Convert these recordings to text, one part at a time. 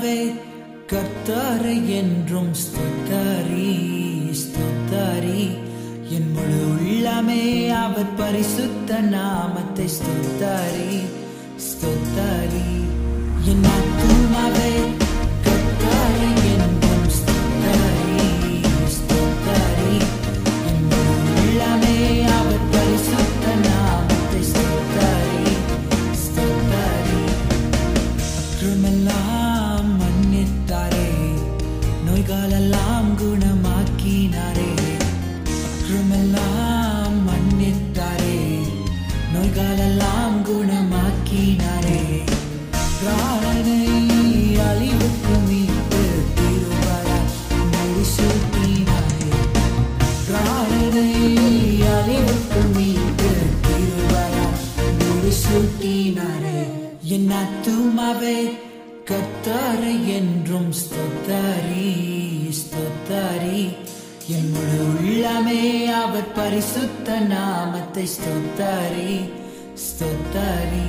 ஆத்துமாவே கர்த்தரை என்றும் ஸ்துத்தாரி ஸ்துத்தாரி என் முழு உள்ளமே அவர் பரிசுத்த நாமத்தை ஸ்துத்தாரி ஸ்துத்தாரி என் ஆத்துமாவே கர்த்தரை என்றும் ஸ்துத்தாரி ஸ்துத்தாரி என் முழு உள்ளமே அவர் பரிசுத்த நாமத்தை ஸ்துத்தாரி ஸ்துத்தாரி அற்றுமெல்லாம் மன்னித்தாரே நோய்களெல்லாம் குணமாக்கினாரே அற்றுமெல்லாம் மன்னித்தாரே நோய்களெல்லாம் குணமாக்கினாரே பிராணனை அழிவுக்கு மீட்டு திருவரா முடிசூட்டினாரே பிராணனை அழிவுக்கு மீட்டு திருவரா முடிசூட்டினாரே என் ஆத்துமாவே கர்த்தரை என்றும் ஸ்தோத்தாரி ஸ்தோத்தாரி என் முழு உள்ளமே அவர் பரிசுத்த நாமத்தை ஸ்தோத்தாரி ஸ்தோத்தாரி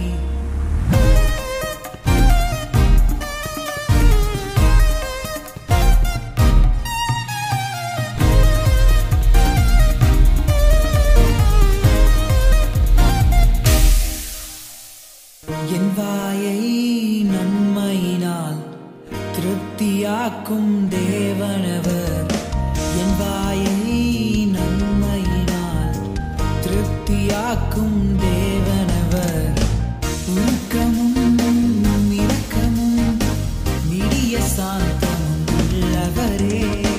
என் வாயை நன்மையினால் திருப்தியாக்கும் தேவனவர் என் வாயை நன்மையினால் திருப்தியாக்கும் தேவனவர் உருக்கமும் இரக்கமும் நிடிய சாந்தமும் உள்ளவரே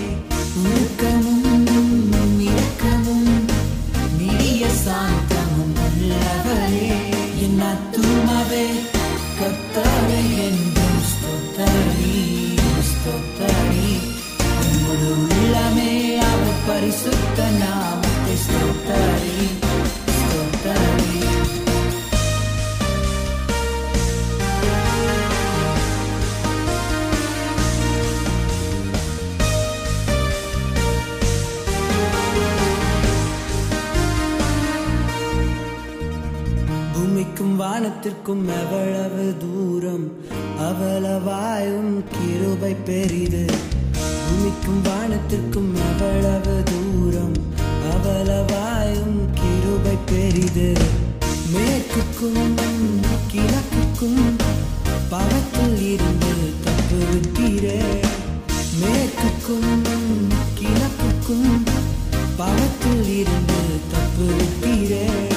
உருக்கமும் இரக்கமும் நிடிய சாந்தமும் உள்ளவரே என் ஆத்துமாவே கர்த்தரை என்றும் ஸ்தோத்தரி ஸ்தோத்தரி உன்னோடு உள்ளமே அவர் பரிசுத்த நாமத்தை ஸ்தோத்தரி ஸ்தோத்தரி பூமிக்கும் வானத்திற்கும் எவ்வளவு தூரம் அவ்வளவாயும் கிருபை பெரிது பூமிக்கும் வானத்திற்கும் எவ்வளவு தூரம் அவ்வளவாயும் கிருபை பெரிது மேற்குக்கும் கிழக்குக்கும் பவத்தில் இருந்து தப்பு விட்டீரே மேற்குக்கும் கிழக்குக்கும் பவத்தில் இருந்து தப்பு விட்டீரே